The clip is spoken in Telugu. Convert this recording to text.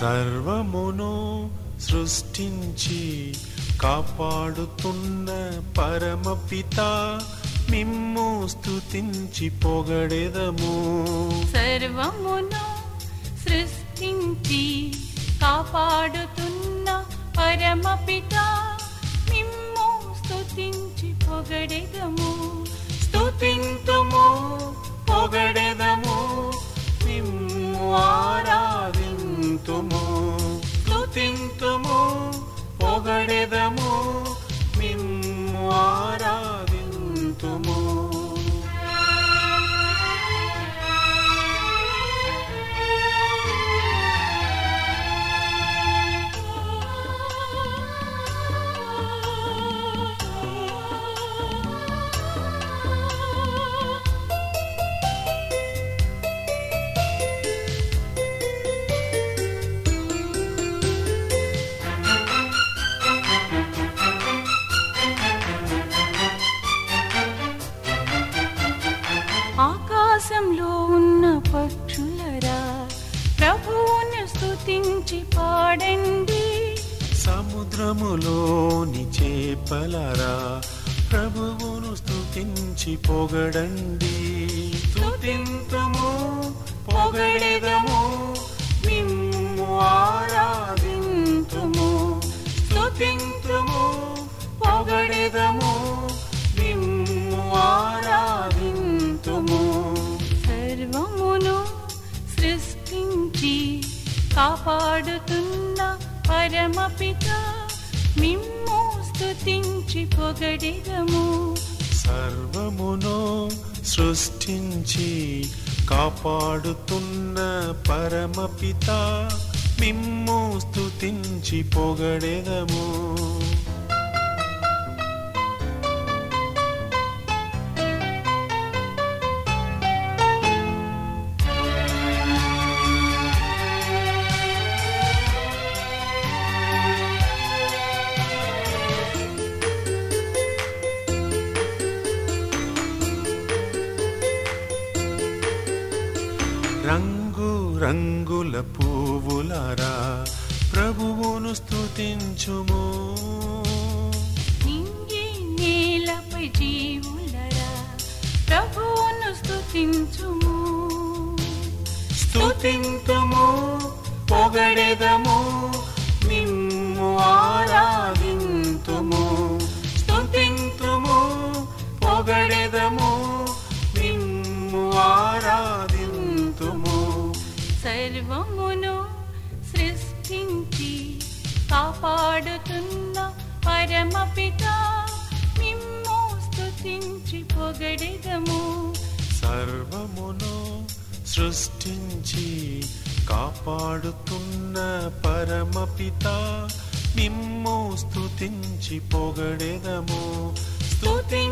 సర్వమును సృష్టించి కాపాడుతున్న పరమపిత మిమ్ము స్తుతించి పొగడెదము సర్వమును సృష్టించి కాపాడుతున్న పరమపిత మిమ్ము స్తుతించి పొగడెదము స్తుతింతుము పొగడెదము మిమ్ము ఆరాధింతుము స్తుతింతుము పొగడెదము మిమ్ము ఆరాధింతుము ఆకాశంలో ఉన్న పక్షులరా ప్రభువును స్తుతించి పాడండి సముద్రములోని చేపలరా ప్రభువును స్తుతించి పొగడండి స్తుతింతుము పొగడెదము మిమ్ము ఆరాధింతుము స్తుతింతుము పొగడెదము మిమ్ము ఆరాధింతుము సర్వమును సృష్టించి కాపాడుతున్న పరమపిత మిమ్ము స్తుతించి పొగడెదము సర్వమును సృష్టించి కాపాడుతున్న పరమపిత మిమ్ము స్తుతించి పొగడెదము రంగు రంగుల పువ్వులారా ప్రభువును స్తుతించుము నింగి నేలపై జీవులరా ప్రభువును స్తుతించుము స్తుతింతుము పొగడెదము మిమ్ము ఆరాధింతుము స్తుతింతుము పొగడెదము మిమ్ము ఆరాధింతుము సర్వమును సృష్టించి కాపాడుతున్న పరమపిత మిమ్ము స్తుతించి పొగడెదము సర్వమును సృష్టించి కాపాడుతున్న పరమపిత మిమ్ము స్తుతించి పొగడెదము స్తుతి